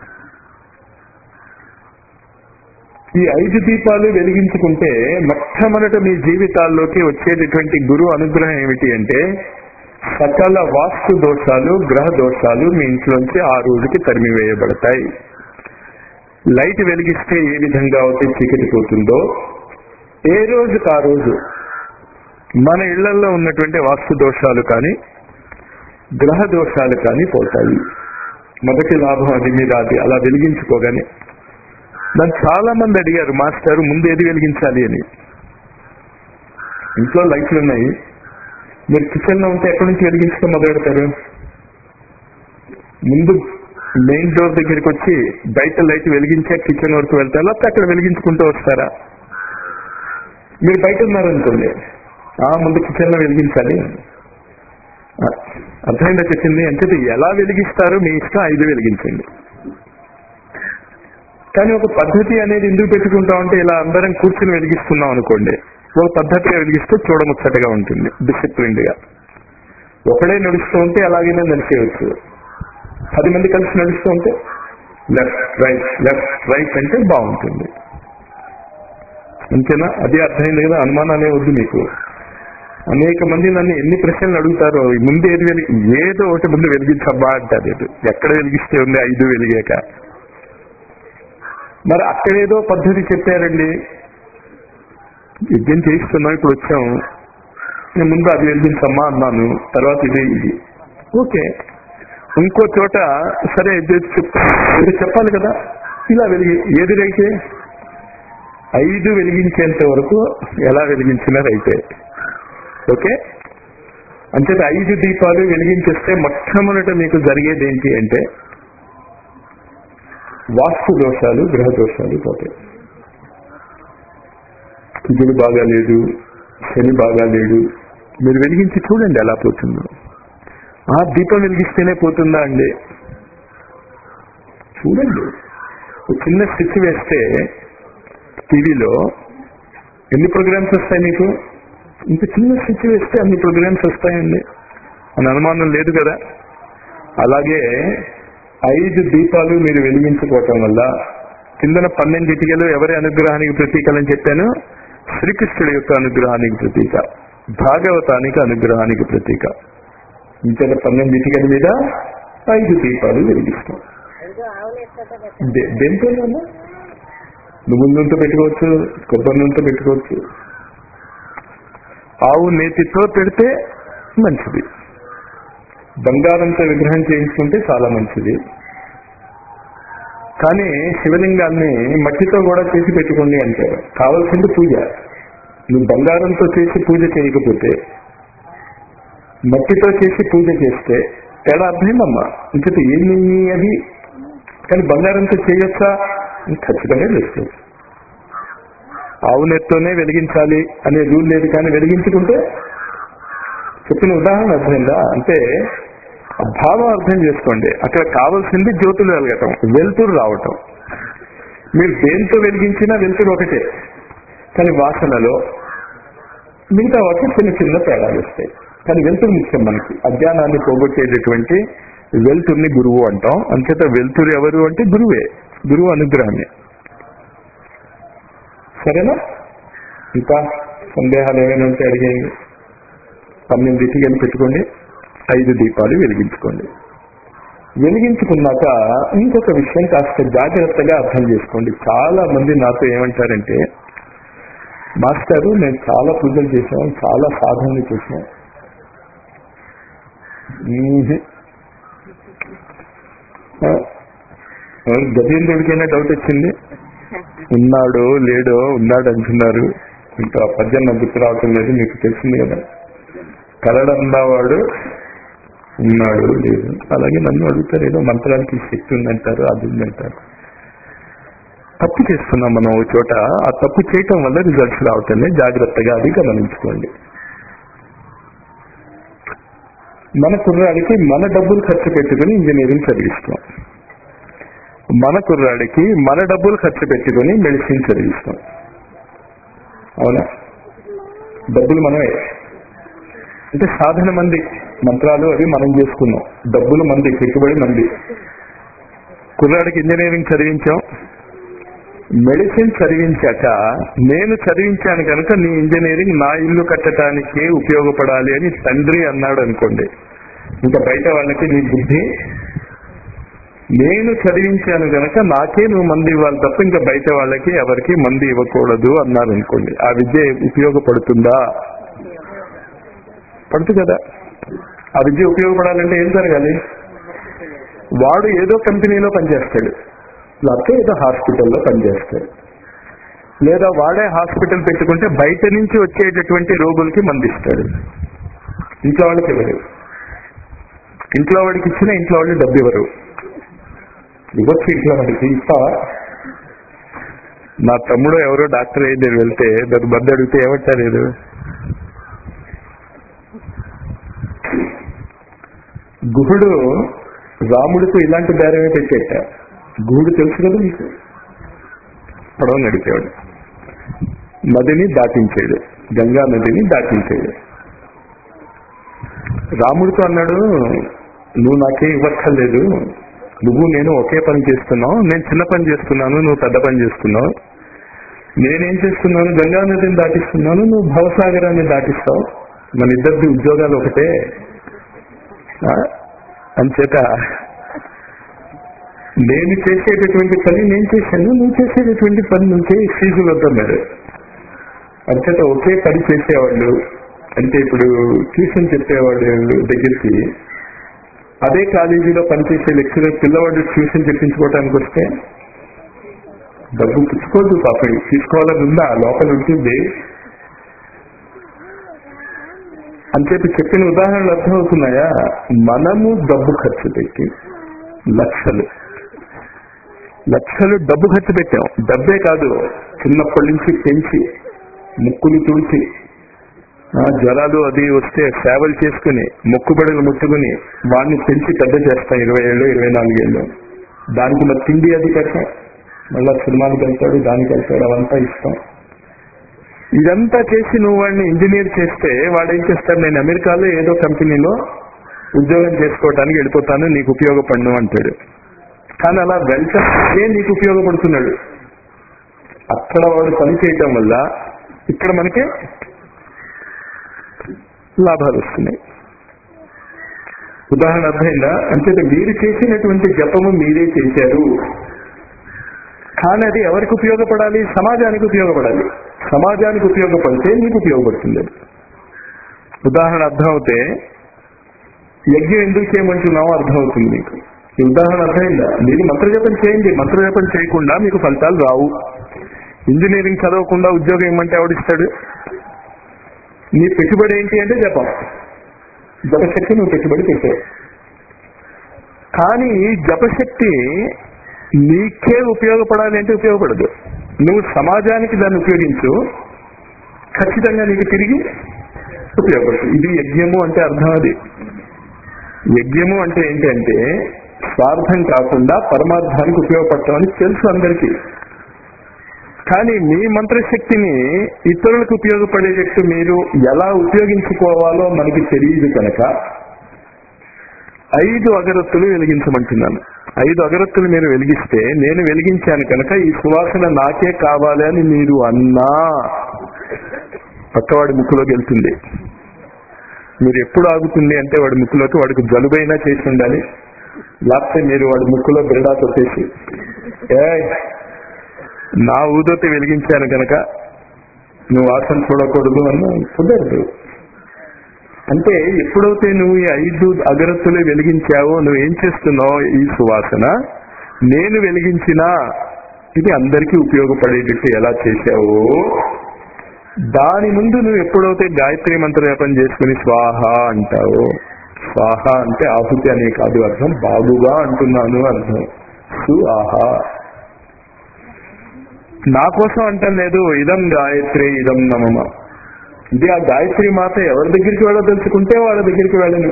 ఈ ఐదు దీపాలు వెలిగించుకుంటే మొట్టమొదట మీ జీవితాల్లోకి వచ్చేటటువంటి గురు అనుగ్రహం ఏమిటి అంటే సకల వాస్తు దోషాలు గ్రహ దోషాలు మీ ఇంట్లోంచి ఆ రోజుకి తరిమివేయబడతాయి లైట్ వెలిగిస్తే ఏ విధంగా అయితే చీకటి పోతుందో ఏ రోజుకి ఆ రోజు మన ఇళ్లలో ఉన్నటువంటి వాస్తు దోషాలు కానీ గ్రహ దోషాలు కానీ పోతాయి మొదటి లాభం అది మీద అది అలా వెలిగించుకోగానే నన్ను చాలా మంది అడిగారు మాస్టర్ ముందు ఏది వెలిగించాలి అని ఇంట్లో లైట్లు ఉన్నాయి మీరు కిచెన్ లో ఉంటే ఎక్కడి నుంచి వెలిగించుకో మొదలెడతారు ముందు మెయిన్ డోర్ దగ్గరికి వచ్చి బయట లైట్ వెలిగించే కిచెన్ వరకు వెళ్తారా లేకపోతే అక్కడ వెలిగించుకుంటూ వస్తారా మీరు బయట ఉన్నారనుకోండి ఆ ముందు కిచెన్ లో వెలిగించాలి ఆ, అర్థమైందా చెప్పింది అంటే ఎలా వెలిగిస్తారో మీ ఇష్టం ఐదు వెలిగించండి కానీ ఒక పద్ధతి అనేది ఎందుకు పెట్టుకుంటామంటే ఇలా అందరం కూర్చుని వెలిగిస్తున్నాం అనుకోండి ఒక పద్ధతిగా వెలిగిస్తే చూడముచ్చటగా ఉంటుంది డిసిప్లిన్డ్ గా ఒకడే నడుస్తూ ఉంటే అలాగైనా నడిచేయచ్చు పది మంది కలిసి నడుస్తూ ఉంటే లెఫ్ట్ రైట్ లెఫ్ట్ రైట్ అంటే బాగుంటుంది అంతేనా అది అర్థమైంది కదా అనుమానాలే వద్దు మీకు అనేక మంది నన్ను ఎన్ని ప్రశ్నలు అడుగుతారో ముందు ఏది వెలిగి ఏదో ఒకటి ముందు వెలిగించబ్బా అంటారు ఇది. ఎక్కడ వెలిగిస్తే ఉంది ఐదు వెలిగాక మరి అక్కడేదో పద్ధతి చెప్పారండి యజ్ఞం చేయిస్తున్నాం ఇప్పుడు వచ్చాం నేను ముందు అది వెలిగించమ్మా అన్నాను తర్వాత ఇది ఇది ఓకే ఇంకో చోట సరే ఇది చెప్ ఇది చెప్పాలి కదా ఇలా వెలిగి ఏది అయితే ఐదు వెలిగించేంత వరకు ఎలా వెలిగించినా రైతే ఓకే అంచేత ఐదు దీపాలు వెలిగించేస్తే మొట్టమొదట మీకు జరిగేది ఏంటి అంటే వాస్తు దోషాలు గ్రహ దోషాలు పోతాయి కుజుడు బాగా లేదు శని బాగా లేడు మీరు వెలిగించి చూడండి ఎలా పోతుందో ఆ దీపం వెలిగిస్తేనే పోతుందా అండి చూడండి ఒక చిన్న స్విచ్ వేస్తే టీవీలో ఎన్ని ప్రోగ్రామ్స్ వస్తాయి మీకు ఇంత చిన్న స్విచ్ వేస్తే అన్ని ప్రోగ్రామ్స్ వస్తాయండి అని అనుమానం లేదు కదా అలాగే ఐదు దీపాలు మీరు వెలిగించుకోవటం వల్ల కిందన పన్నెండు ఇటుకలు ఎవరి అనుగ్రహానికి ప్రతీకలని చెప్పాను శ్రీకృష్ణుడి యొక్క అనుగ్రహానికి ప్రతీక భాగవతానికి అనుగ్రహానికి ప్రతీక ఇంతేత పన్నెండు ఇటుకల మీద ఐదు దీపాలు వెలిగిస్తాం దే- దేంతోనమ్మా నువ్వుల నూనెతో పెట్టుకోవచ్చు కొబ్బరి నూనెతో పెట్టుకోవచ్చు ఆవు నేతితో పెడితే మంచిది బంగారంతో విగ్రహం చేయించుకుంటే చాలా మంచిది కానీ శివలింగాన్ని మట్టితో కూడా చేసి పెట్టుకోండి అంటారు కావాల్సింది పూజ నువ్వు బంగారంతో చేసి పూజ చేయకపోతే మట్టితో చేసి పూజ చేస్తే తేడా అర్థమైందమ్మా ఇంకటి ఏమి అది కానీ బంగారంతో చేయొచ్చా ఖచ్చితంగా చేసుకోవచ్చు ఆవు నెత్తోనే వెలిగించాలి అనే రూల్ లేదు కానీ వెలిగించుకుంటే చెప్పిన ఉదాహరణ అర్థమైందా అంటే ఆ భావం అర్థం చేసుకోండి అక్కడ కావాల్సింది జ్యోతులు వెలగటం వెలుతురు రావటం మీరు దేంతో వెలిగించినా వెలుతురు ఒకటే కానీ వాసనలో మిగతా వాటి చిన్న చిన్న తేడాలు వస్తాయి కానీ వెలుతురు ముఖ్యం మనకి అజ్ఞానాన్ని పోగొట్టేటటువంటి వెలుతుర్ని గురువు అంటాం అంచేత వెలుతురు ఎవరు అంటే గురువే గురువు అనుగ్రహమే సరేనా ఇంకా సందేహాలు ఏమైనా ఉంటే అడిగేయండి పన్నెండు ఇటుకలు పెట్టుకోండి ఐదు దీపాలు వెలిగించుకోండి వెలిగించుకున్నాక ఇంకొక విషయం కాస్త జాగ్రత్తగా అర్థం చేసుకోండి చాలా మంది నాతో ఏమంటారంటే మాస్టారు మేము చాలా పూజలు చేసాం చాలా సాధనలు చేసాం మ్మ్. ఆ, గజేంద్రుడికైనా డౌట్ వచ్చింది ఉన్నాడో లేడో ఉన్నాడు అంటున్నారు ఇంకా ఆ పద్యం నాకు గుర్తు రావటం లేదు మీకు తెలిసింది కదా కలడన్నవాడు ఉన్నాడు లేదు అలాగే నన్ను అడుగుతారు ఏదో మంత్రానికి శక్తి ఉందంటారు అది ఉందంటారు తప్పు చేస్తున్నాం మనం ఒక చోట ఆ తప్పు చేయటం వల్ల రిజల్ట్స్ రావటమే జాగ్రత్తగా అది గమనించుకోండి మన కుర్రాడికి మన డబ్బులు ఖర్చు పెట్టుకుని ఇంజనీరింగ్ చదివిస్తాం మన కుర్రాడికి మన డబ్బులు ఖర్చు పెట్టుకుని మెడిసిన్ చదివిస్తాం అవునా డబ్బులు మనమే అంటే సాధన మంది మంత్రాలు అవి మనం చేసుకున్నాం డబ్బులు మంది పెట్టుబడి మంది కుర్రాడికి ఇంజనీరింగ్ చదివించాం మెడిసిన్ చదివించాక నేను చదివించాను కనుక నీ ఇంజనీరింగ్ నా ఇల్లు కట్టడానికే ఉపయోగపడాలి అని తండ్రి అన్నాడు అనుకోండి ఇంకా బయట వాళ్ళకి నీ బుద్ధి నేను చదివించాను కనుక నాకే నువ్వు మంది ఇవ్వాలి తప్ప ఇంకా బయట వాళ్ళకి ఎవరికి మంది ఇవ్వకూడదు అన్నారు అనుకోండి ఆ విద్య ఉపయోగపడుతుందా పడుతుంది కదా ఆ విద్య ఉపయోగపడాలంటే ఏం జరగాలి వాడు ఏదో కంపెనీలో పనిచేస్తాడు లేకపోతే ఏదో హాస్పిటల్లో పనిచేస్తాడు లేదా వాడే హాస్పిటల్ పెట్టుకుంటే బయట నుంచి వచ్చేటటువంటి రోగులకి మందిస్తాడు ఇంట్లో వాళ్ళకి ఇవ్వరు ఇంట్లో వాడికి ఇచ్చిన ఇంట్లో వాళ్ళు డబ్బు ఇవ్వరు ఇవ్వచ్చు ఇంట్లో వాడికి ఇస్తావా నా తమ్ముడు ఎవరో డాక్టర్ అయితే వెళ్తే దాని మంది అడిగితే ఏమంటారు లేదు గుహుడు రాముడికి ఇలాంటి బేరమే పెట్టేట గుహుడు తెలుసు కదా మీకు పడవ నడిపేవాడు నదిని దాటించాడు గంగా నదిని దాటించాడు రాముడితో అన్నాడు నువ్వు నాకే ఇవ్వక్కర్లేదు నువ్వు నేను ఒకే పని చేస్తున్నావు నేను చిన్న పని చేస్తున్నాను నువ్వు పెద్ద పని చేస్తున్నావు నేనేం చేస్తున్నాను గంగా నదిని దాటిస్తున్నాను నువ్వు భవసాగరాన్ని దాటిస్తావు మన ఇద్దరిది ఉద్యోగాలు ఒకటే ఆ? అంచేత నేను చేసేటటువంటి పని నేను చేశాను నువ్వు చేసేటటువంటి పని నుంచే ఫీజు వద్దన్నారు అంచేత ఒకే పని చేసేవాళ్ళు అంటే ఇప్పుడు ట్యూషన్ చెప్పేవాళ్ళు దగ్గరికి అదే కాలేజీలో పనిచేసే లెక్చరర్ పిల్లవాడు ట్యూషన్ చెప్పించుకోవడానికి వస్తే డబ్బు పుచ్చుకోవద్దు పాపడి తీసుకోవాలని ఉందా లోపల ఉంటుంది అంచేత చెప్పిన ఉదాహరణలు అర్థమవుతున్నాయా మనము డబ్బు ఖర్చు పెట్టి లక్షలు లక్షలు డబ్బు ఖర్చు పెట్టాం డబ్బే కాదు చిన్నప్పటి నుంచి పెంచి ముక్కులు తుడిచి ఆ, జ్వరాలు అది వస్తే సేవలు చేసుకుని మొక్కుబడులు ముట్టుకుని వాడిని పెంచి పెద్ద చేస్తాం ఇరవై ఏళ్ళు ఇరవై నాలుగేళ్ళు దానికి మరి తిండి అది కట్టాం మళ్ళా సినిమాలకు వెళ్తాడు దానికి వెళ్తాడు అవంతా ఇస్తాం ఇదంతా చేసి నువ్వు వాడిని ఇంజనీర్ చేస్తే వాడు ఏం చేస్తాడు నేను అమెరికాలో ఏదో కంపెనీలో ఉద్యోగం చేసుకోవడానికి వెళ్ళిపోతాను నీకు ఉపయోగపడను అంటాడు కానీ అలా వెళ్తే నీకు ఉపయోగపడుతున్నాడు అక్కడ వాడు పని చేయటం వల్ల ఇక్కడ మనకి లాభాలు వస్తున్నాయి ఉదాహరణ అర్థమైందా అంటే మీరు చేసినటువంటి జపము మీరే చేశారు కానీ అది ఎవరికి ఉపయోగపడాలి సమాజానికి ఉపయోగపడాలి సమాజానికి ఉపయోగపడితే మీకు ఉపయోగపడుతుంది అది. ఉదాహరణ అర్థమవుతే యజ్ఞం ఎందుకు చేయమంటున్నామో అర్థమవుతుంది మీకు ఈ ఉదాహరణ అర్థమైందా మీరు మంత్రజపం చేయండి మంత్రజపం చేయకుండా మీకు ఫలితాలు రావు ఇంజనీరింగ్ చదవకుండా ఉద్యోగం ఏమంటే ఎవడిస్తాడు నీ పెట్టుబడి ఏంటి అంటే జపం జపశక్తి నువ్వు పెట్టుబడి పెట్టావు కానీ ఈ జపశక్తి నీకే ఉపయోగపడాలి అంటే ఉపయోగపడదు నువ్వు సమాజానికి దాన్ని ఉపయోగించు ఖచ్చితంగా నీకు తిరిగి ఉపయోగపడుతుంది ఇది యజ్ఞము అంటే అర్థం అది యజ్ఞము అంటే ఏంటంటే స్వార్థం కాకుండా పరమార్థానికి ఉపయోగపడటం అని తెలుసు అందరికీ కానీ మీ మంత్రశక్తిని ఇతరులకు ఉపయోగపడేటట్టు మీరు ఎలా ఉపయోగించుకోవాలో మనకి తెలియదు కనుక ఐదు అగరత్తులు వెలిగించమంటున్నాను ఐదు అగరత్తులు మీరు వెలిగిస్తే నేను వెలిగించాను కనుక ఈ సువాసన నాకే కావాలి అని మీరు అన్నా పక్కవాడి ముక్కులోకి వెళ్తుంది మీరు ఎప్పుడు ఆగుతుంది అంటే వాడి ముక్కులోకి వాడికి జలుబైనా చేసి ఉండాలి లేకపోతే మీరు వాడి ముక్కులో బిరడా కొట్టేసి ఏ నా ఊదోతి వెలిగించాను కనుక నువ్వు వాసన చూడకూడదు అన్న కుదరదు అంటే ఎప్పుడైతే నువ్వు ఈ ఐదు అగరత్తులు వెలిగించావో నువ్వు ఏం చేస్తున్నావు ఈ సువాసన నేను వెలిగించిన ఇది అందరికీ ఉపయోగపడేటట్టు ఎలా చేశావో దాని ముందు నువ్వు ఎప్పుడైతే గాయత్రి మంత్ర జపం చేసుకుని స్వాహ అంటావో స్వాహ అంటే ఆహుతి అనే కాదు అర్థం బాగుగా అంటున్నాను అర్థం సు ఆహా నా కోసం అంటాం లేదు ఇదం గాయత్రి ఇదం నమమ ఇది ఆ గాయత్రి మాత ఎవరి దగ్గరికి వెళ్ళదలుచుకుంటే వాళ్ళ దగ్గరికి వెళ్ళను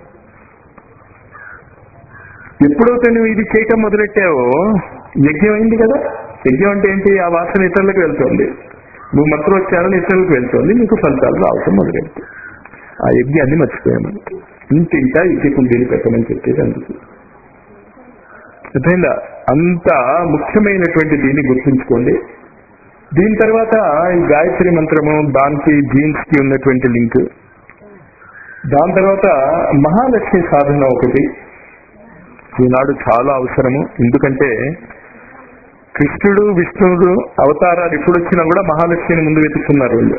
ఎప్పుడైతే నువ్వు ఇది చేయటం మొదలెట్టావో యజ్ఞం అయింది కదా యజ్ఞం అంటే ఏంటి ఆ వాసన ఇతరులకు వెళ్తుంది నువ్వు మంత్రోచ్చారణ ఇతరులకు వెళ్తుంది నీకు ఫలితాలు రావటం మొదలెడుతుంది ఆ యజ్ఞాన్ని మర్చిపోయాము ఇంటింటా యజ్ఞం దీన్ని పెట్టమని చెప్పేది అందుకు అర్థమైందా అంత ముఖ్యమైనటువంటి దీన్ని గుర్తుంచుకోండి దీని తర్వాత ఈ గాయత్రి మంత్రము దానికి జీన్స్ కి ఉన్నటువంటి లింక్ దాని తర్వాత మహాలక్ష్మి సాధన ఒకటి ఈనాడు చాలా అవసరము ఎందుకంటే కృష్ణుడు విష్ణువుడు అవతారాలు ఎప్పుడు వచ్చినా కూడా మహాలక్ష్మిని ముందు వెతుక్కున్నారు వాళ్ళు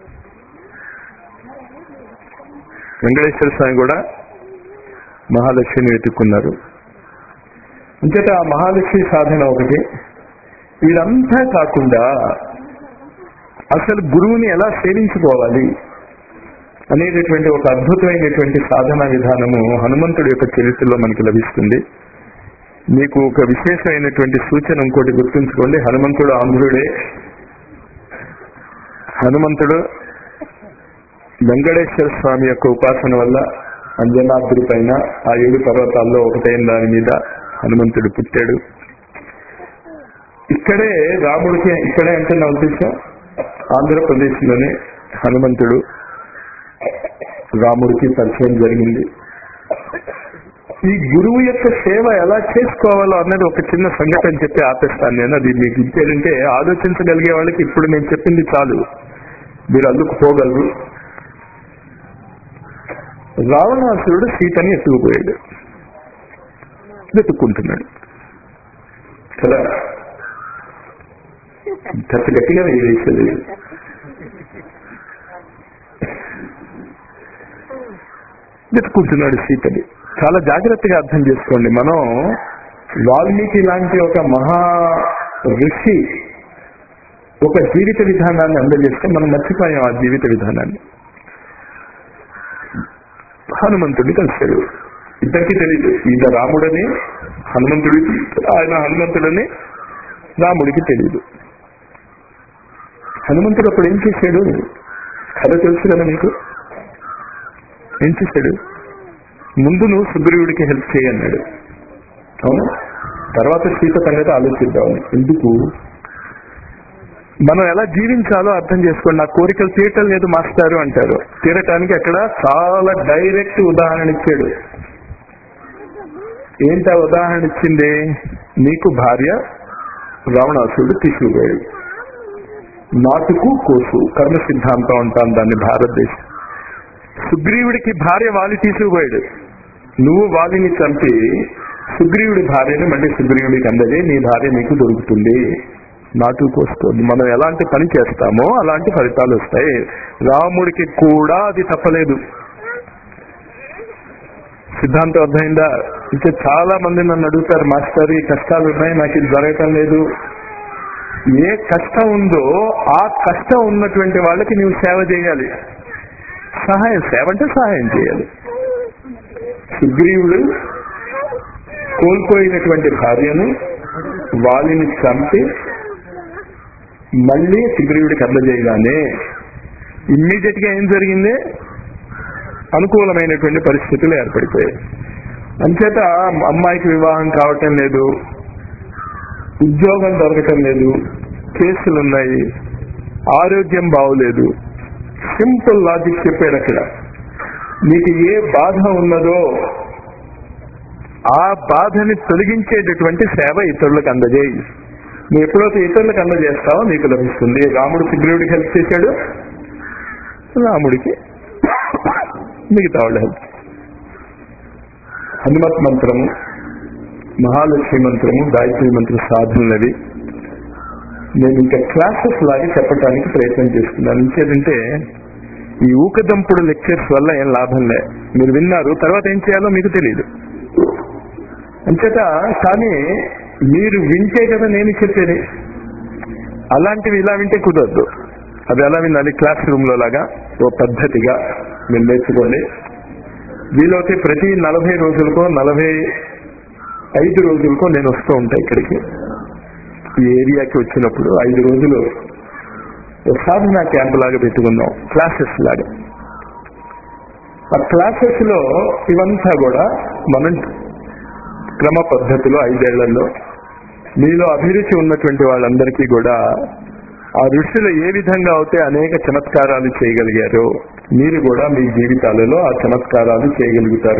వెంకటేశ్వర స్వామి కూడా మహాలక్ష్మిని వెతుక్కున్నారు అంచేత ఆ మహాలక్ష్మి సాధన ఒకటి ఇదంతా కాకుండా అసలు గురువుని ఎలా సేవించుకోవాలి అనేటటువంటి ఒక అద్భుతమైనటువంటి సాధన విధానము హనుమంతుడి యొక్క చరిత్రలో మనకి లభిస్తుంది మీకు ఒక విశేషమైనటువంటి సూచన ఇంకోటి గుర్తుంచుకోండి హనుమంతుడు ఆంధ్రుడే హనుమంతుడు వెంకటేశ్వర స్వామి యొక్క ఉపాసన వల్ల అంజనాద్రి పైన ఆ ఏడు పర్వతాల్లో ఒకటైన దాని మీద హనుమంతుడు పుట్టాడు ఇక్కడే రాముడికి ఇక్కడే అంటే నా ఉద్దేశం ఆంధ్రప్రదేశ్ లోనే హనుమంతుడు రాముడికి పరిచయం జరిగింది ఈ గురువు యొక్క సేవ ఎలా చేసుకోవాలో అన్నది ఒక చిన్న సంఘటన చెప్పి ఆపేస్తాను నేను అది మీకు ఇచ్చేదంటే ఆలోచించగలిగే వాళ్ళకి ఇప్పుడు నేను చెప్పింది చాలు మీరు అందుకు పోగలరు రావణాసురుడు సీతని ఎత్తుకుపోయాడు వెతుక్కుంటున్నాడు కదా గట్టి గట్టిగా వేసేది వెతుక్కుంటున్నాడు సీతని చాలా జాగ్రత్తగా అర్థం చేసుకోండి మనం వాల్మీకి లాంటి ఒక మహా ఋషి ఒక జీవిత విధానాన్ని అందజేస్తే మనం మర్చిపోయాం ఆ జీవిత విధానాన్ని హనుమంతుడిని కలిశాడు ఇద్దరికి తెలియదు ఈయన రాముడని హనుమంతుడికి ఆయన హనుమంతుడని రాముడికి తెలియదు హనుమంతుడు అప్పుడు ఏం చేశాడు కథ తెలుసు కదా మీకు ఏం చేశాడు ముందు నువ్వు సుగ్రీవుడికి హెల్ప్ చేయన్నాడు అవును తర్వాత సీత సంగతి ఆలోచిద్దాం ఎందుకు మనం ఎలా జీవించాలో అర్థం చేసుకోండి నా కోరికలు తీరటం లేదు మాస్టారు అంటారు తీరటానికి అక్కడ చాలా డైరెక్ట్ ఉదాహరణ ఇచ్చాడు ఏంటి ఆ ఉదాహరణ ఇచ్చింది నీకు భార్య రావణాసురుడు తీసుకుపోయాడు నాటుకు కోసు కర్మ సిద్ధాంతం అంటాం దాన్ని భారతదేశం సుగ్రీవుడికి భార్య వాలి తీసుకుపోయాడు నువ్వు వాలిని చంపి సుగ్రీవుడి భార్యని మళ్ళీ సుగ్రీవుడికి అందజే నీ భార్య నీకు దొరుకుతుంది నాటు కోసుకోండి మనం ఎలాంటి పని చేస్తామో అలాంటి ఫలితాలు వస్తాయి రాముడికి కూడా అది తప్పలేదు సిద్ధాంతం అర్థమైందా ఇంకా చాలా మంది నన్ను అడుగుతారు మాస్టర్ ఈ కష్టాలు ఉన్నాయి నాకు ఇది జరగటం లేదు ఏ కష్టం ఉందో ఆ కష్టం ఉన్నటువంటి వాళ్ళకి నీవు సేవ చేయాలి సహాయం సేవ అంటే సహాయం చేయాలి సుగ్రీవుడు కోల్పోయినటువంటి భార్యను వాలిని చంపి మళ్ళీ సుగ్రీవుడికి అందజేయగానే ఇమ్మీడియట్ గా ఏం జరిగింది అనుకూలమైనటువంటి పరిస్థితులు ఏర్పడిపోయాయి అంచేత అమ్మాయికి వివాహం కావటం లేదు ఉద్యోగం దొరకటం లేదు కేసులు ఉన్నాయి ఆరోగ్యం బాగోలేదు సింపుల్ లాజిక్ చెప్పాడు అక్కడ నీకు ఏ బాధ ఉన్నదో ఆ బాధని తొలగించేటటువంటి సేవ ఇతరులకు అందజేయి నువ్వు ఎప్పుడైతే ఇతరులకు అందజేస్తావో నీకు లభిస్తుంది రాముడు సుగ్రీవుడికి హెల్ప్ చేశాడు రాముడికి మిగతా వాళ్ళు హెల్ప్ హనుమత్ మంత్రము మహాలక్ష్మి మంత్రము గాయత్రి మంత్ర సాధనలవి నేను ఇంకా క్లాసెస్ లాగా చెప్పడానికి ప్రయత్నం చేస్తున్నాను ఇంకేదంటే ఈ ఊకదంపుడు లెక్చర్స్ వల్ల ఏం లాభం లే మీరు విన్నారు తర్వాత ఏం చేయాలో మీకు తెలియదు అంచేత కానీ మీరు వింటే కదా నేను చెప్పేది అలాంటివి ఇలా వింటే కుదరదు అది ఎలా వినాలి క్లాస్ రూమ్ లో లాగా ఓ పద్ధతిగా మీరు నేర్చుకోండి వీలైతే ప్రతి నలభై రోజులకో నలభై ఐదు రోజులకో నేను వస్తూ ఉంటా ఇక్కడికి ఈ ఏరియాకి వచ్చినప్పుడు ఐదు రోజులు ఒకసారి నా క్యాంప్ లాగా పెట్టుకుందాం క్లాసెస్ లాగా ఆ క్లాసెస్ లో ఇవంతా కూడా మనం క్రమ పద్ధతిలో ఐదేళ్లలో మీలో అభిరుచి ఉన్నటువంటి వాళ్ళందరికీ కూడా ఆ ఋషులు ఏ విధంగా అయితే అనేక చమత్కారాలు చేయగలిగారో మీరు కూడా మీ జీవితాలలో ఆ చమత్కారాలు చేయగలుగుతారు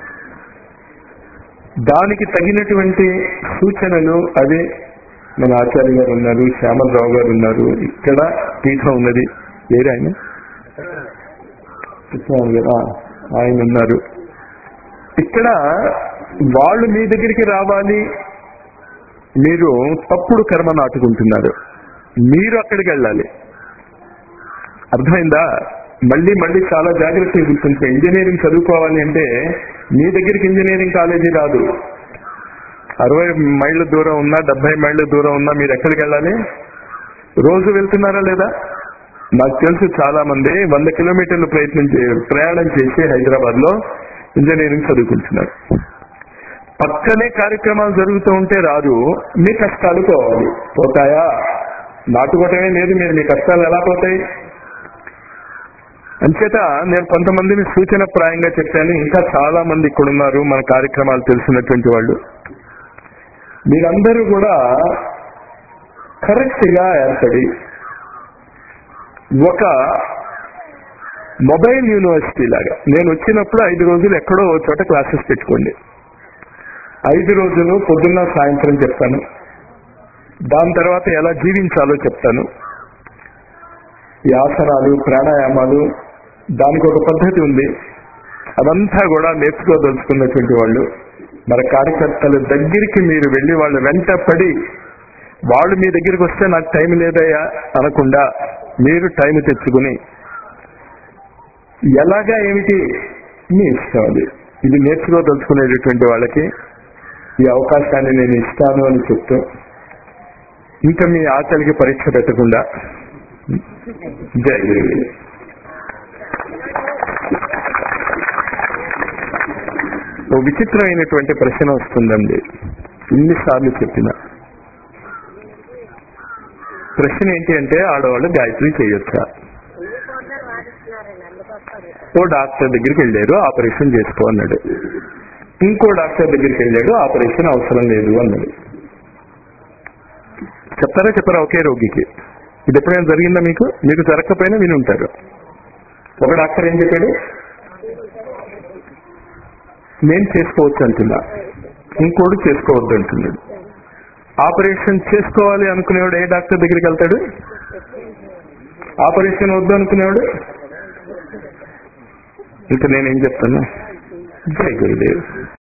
దానికి తగినటువంటి సూచనలు అదే మన ఆచార్య గారు ఉన్నారు శ్యామలరావు గారు ఉన్నారు ఇక్కడ పీఠం ఉన్నది వేరే ఆయన కృష్ణరావు గారు ఆ, ఆయన ఉన్నారు ఇక్కడ వాళ్ళు మీ దగ్గరికి రావాలి మీరు తప్పుడు కర్మ నాటుకుంటున్నారు మీరు అక్కడికి వెళ్ళాలి అర్థమైందా మళ్ళీ మళ్ళీ చాలా జాగ్రత్తగా గుర్తుంచుకో ఇంజనీరింగ్ చదువుకోవాలి అంటే మీ దగ్గరికి ఇంజనీరింగ్ కాలేజీ రాదు అరవై మైళ్ళ దూరం ఉన్నా డెబ్బై మైళ్ళ దూరం ఉన్నా మీరు ఎక్కడికి వెళ్ళాలి రోజు వెళ్తున్నారా లేదా నాకు తెలుసు చాలా మంది వంద కిలోమీటర్లు ప్రయత్నం చే- ప్రయాణం చేసి హైదరాబాద్ లో ఇంజనీరింగ్ చదువుకుంటున్నారు పక్కనే కార్యక్రమాలు జరుగుతూ ఉంటే రాదు మీ కష్టాలు పోవాలి పోతాయా నాటుకోవటమే లేదు మీరు మీ కష్టాలు ఎలా పోతాయి అంచేత నేను కొంతమందిని సూచన ప్రాయంగా చెప్పాను ఇంకా చాలా మంది ఇక్కడ ఉన్నారు మన కార్యక్రమాలు తెలిసినటువంటి వాళ్ళు మీరందరూ కూడా కరెక్ట్ గా ఏర్పడి ఒక మొబైల్ యూనివర్సిటీ లాగా నేను వచ్చినప్పుడు ఐదు రోజులు ఎక్కడో ఓ చోట క్లాసెస్ పెట్టుకోండి ఐదు రోజులు పొద్దున్న సాయంత్రం చెప్తాను దాని తర్వాత ఎలా జీవించాలో చెప్తాను ఈ ఆసనాలు ప్రాణాయామాలు దానికి ఒక పద్ధతి ఉంది అదంతా కూడా నేర్చుకోదలుచుకున్నటువంటి వాళ్ళు మన కార్యకర్తల దగ్గరికి మీరు వెళ్ళి వాళ్ళు వెంట పడి వాళ్ళు మీ దగ్గరికి వస్తే నాకు టైం లేదయ్యా అనకుండా మీరు టైం తెచ్చుకుని ఎలాగా ఏమిటి మీ ఇష్టం అది ఇది నేర్చుకోదలుచుకునేటటువంటి వాళ్ళకి ఈ అవకాశాన్ని నేను ఇస్తాను అని చెప్తూ ఇంకా మీ ఆకలికి పరీక్ష పెట్టకుండా జై గురు ఓ విచిత్రమైనటువంటి ప్రశ్న వస్తుందండి ఇన్నిసార్లు చెప్పిన ప్రశ్న ఏంటి అంటే ఆడవాళ్ళు గాయత్రి చేయొచ్చా కొందరు వాడిస్తున్నారండి అందుకోసం ఓ డాక్టర్ దగ్గరికి వెళ్ళారు ఆపరేషన్ చేసుకో అన్నాడు ఇంకో డాక్టర్ దగ్గరికి వెళ్ళాడు ఆపరేషన్ అవసరం లేదు అన్నాడు చెప్తారా చెప్పరా ఒకే రోగికి ఇది ఎప్పుడైనా జరిగిందా మీకు మీకు జరగకపోయినా విని ఉంటారు ఒక డాక్టర్ ఏం చెప్పాడు నేను చేసుకోవచ్చు అంటున్నా ఇంకోడు చేసుకోవద్దు అంటున్నాడు ఆపరేషన్ చేసుకోవాలి అనుకునేవాడు ఏ డాక్టర్ దగ్గరికి వెళ్తాడు ఆపరేషన్ వద్దు అనుకునేవాడు ఇంకా నేనేం చెప్తాను జై గురుదేవ్